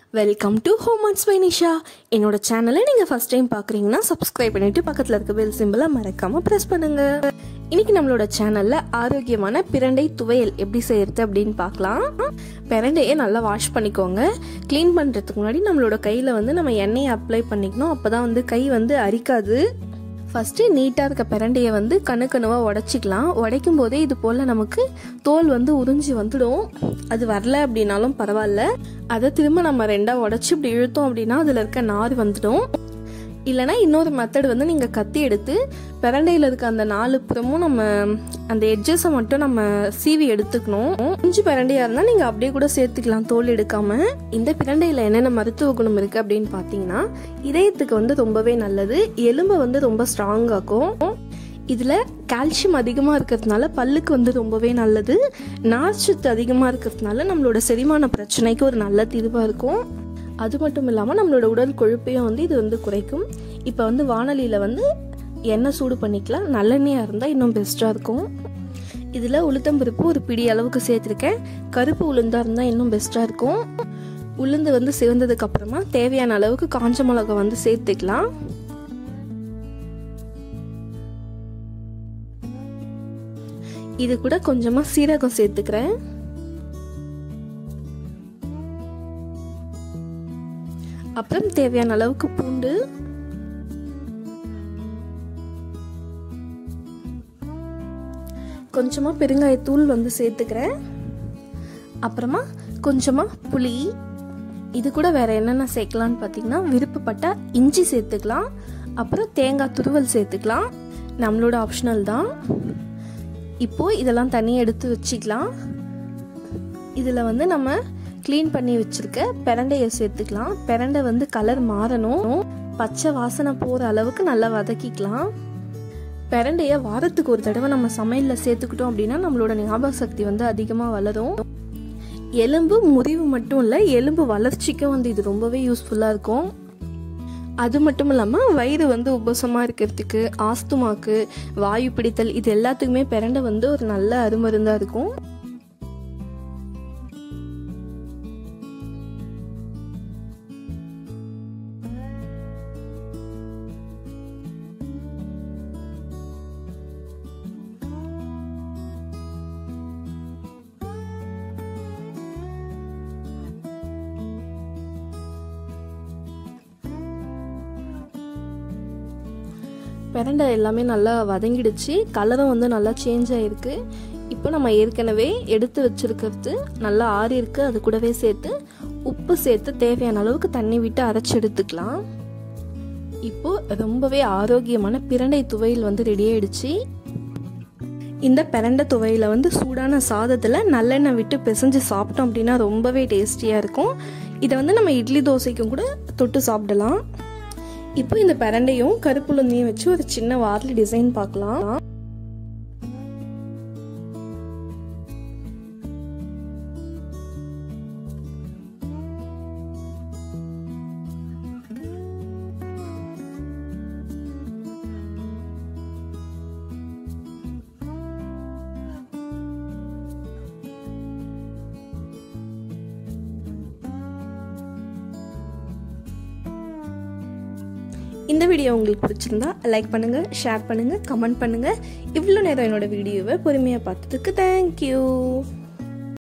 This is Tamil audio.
welcome to home ads by Nisha என்னோட சேனலை நீங்கள் ஃபர்ஸ்ட் டைம் பார்க்குறீங்கன்னா சப்ஸ்கிரைப் பண்ணிட்டு பக்கத்தில் இருக்க பெல் சிம்பிளை மறக்காமல் ப்ரெஸ் பண்ணுங்க இன்னைக்கு நம்மளோட சேனலில் ஆரோக்கியமான பிரண்டை துவையல் எப்படி செய்யறது அப்படின்னு பார்க்கலாம் பிரண்டையை நல்லா வாஷ் பண்ணிக்கோங்க க்ளீன் பண்ணுறதுக்கு முன்னாடி நம்மளோட கையில் வந்து நம்ம எண்ணெயை அப்ளை பண்ணிக்கணும் அப்போ தான் வந்து கை வந்து அரிக்காது ஃபஸ்ட்டு நீட்டாக இருக்க பிரண்டையை வந்து கணு கணுவாக உடச்சிக்கலாம் உடைக்கும் போதே இது போல் நமக்கு தோல் வந்து உறிஞ்சி வந்துடும் அது வரல அப்படின்னாலும் பரவாயில்ல அதை திரும்ப நம்ம ரெண்டாக உடச்சி இப்படி இழுத்தோம் அப்படின்னா அதில் இருக்க நார் வந்துடும் இல்லைனா இன்னொரு மெத்தட் வந்து நீங்கள் கத்தி எடுத்து பிரண்டையில் இருக்க அந்த நாலு புறமும் நம்ம அந்த எட்ஜஸை மட்டும் நம்ம சீவி எடுத்துக்கணும் இஞ்சி பிரண்டையாக இருந்தால் நீங்கள் அப்படியே கூட சேர்த்துக்கலாம் தோல் எடுக்காம இந்த பிரண்டையில் என்னென்ன மருத்துவ குணம் இருக்குது அப்படின்னு பார்த்தீங்கன்னா இதயத்துக்கு வந்து ரொம்பவே நல்லது எலும்பை வந்து ரொம்ப ஸ்ட்ராங்காக்கும் இதில் கால்சியம் அதிகமாக இருக்கிறதுனால பல்லுக்கு வந்து ரொம்பவே நல்லது நார்ச்சத்து அதிகமாக இருக்கிறதுனால நம்மளோட செரிமான பிரச்சனைக்கு ஒரு நல்ல தீர்வாக இருக்கும் அது மட்டும் இல்லாமல் நம்மளோட உடல் கொழுப்பையும் வந்து இது வந்து குறைக்கும் இப்போ வந்து வானொலியில் வந்து எண்ணெய் சூடு பண்ணிக்கலாம் நல்லெண்ணெயாக இருந்தால் இன்னும் பெஸ்ட்டாக இருக்கும் இதில் உளுத்தம்பருப்பு ஒரு பிடி அளவுக்கு சேர்த்துருக்கேன் கருப்பு உளுந்தாக இருந்தால் இன்னும் பெஸ்ட்டாக இருக்கும் உளுந்து வந்து சிவந்ததுக்கு அப்புறமா தேவையான அளவுக்கு காஞ்ச மிளகா வந்து சேர்த்துக்கலாம் இது கூட கொஞ்சமாக சீரகம் சேர்த்துக்கிறேன் அப்புறம் தேவையான அளவுக்கு பூண்டு கொஞ்சமாக பெருங்காயத்தூள் வந்து சேர்த்துக்கிறேன் அப்புறமா கொஞ்சமாக புளி இது கூட வேற என்னென்ன சேர்க்கலான்னு பார்த்தீங்கன்னா விருப்பப்பட்ட இஞ்சி சேர்த்துக்கலாம் அப்புறம் தேங்காய் துருவல் சேர்த்துக்கலாம் நம்மளோட ஆப்ஷனல் தான் இப்போ இதெல்லாம் தனியாக எடுத்து வச்சுக்கலாம் இதில் வந்து நம்ம க்ளீன் பண்ணி வச்சுருக்க பிரண்டையை சேர்த்துக்கலாம் பிரண்டை வந்து கலர் மாறணும் பச்சை வாசனை போகிற அளவுக்கு நல்லா வதக்கிக்கலாம் பிரண்டையை வாரத்துக்கு ஒரு தடவை நம்ம சமையலில் சேர்த்துக்கிட்டோம் அப்படின்னா நம்மளோட ஞாபக சக்தி வந்து அதிகமாக வளரும் எலும்பு முறிவு மட்டும் இல்லை எலும்பு வளர்ச்சிக்கும் வந்து இது ரொம்பவே யூஸ்ஃபுல்லாக இருக்கும் அது மட்டும் இல்லாமல் வயிறு வந்து உபசமாக இருக்கிறதுக்கு ஆஸ்துமாக்கு வாயு பிடித்தல் இது எல்லாத்துக்குமே பிரண்டை வந்து ஒரு நல்ல அருமருந்தாக இருக்கும் பிரண்டை எல்லாமே நல்லா வதங்கிடுச்சு கலரும் வந்து நல்லா சேஞ்ச் ஆகிருக்கு இப்போ நம்ம ஏற்கனவே எடுத்து வச்சிருக்கிறது நல்லா ஆறி இருக்கு அது கூடவே சேர்த்து உப்பு சேர்த்து தேவையான அளவுக்கு தண்ணி விட்டு அரைச்சி எடுத்துக்கலாம் இப்போ ரொம்பவே ஆரோக்கியமான பிரண்டை துவையல் வந்து ரெடி ஆயிடுச்சு இந்த பிரண்டை துவையில வந்து சூடான சாதத்தில் நல்லெண்ணெய் விட்டு பிசைஞ்சு சாப்பிட்டோம் அப்படின்னா ரொம்பவே டேஸ்டியாக இருக்கும் இதை வந்து நம்ம இட்லி தோசைக்கும் கூட தொட்டு சாப்பிடலாம் இப்போ இந்த பிரண்டையும் கருப்புளுந்தையும் வச்சு ஒரு சின்ன வாரில் டிசைன் பார்க்கலாம் இந்த வீடியோ உங்களுக்கு பிடிச்சிருந்தா லைக் பண்ணுங்கள் ஷேர் பண்ணுங்கள் கமெண்ட் பண்ணுங்கள் இவ்வளோ நேரம் என்னோட வீடியோவை பொறுமையாக பார்த்ததுக்கு தேங்க்யூ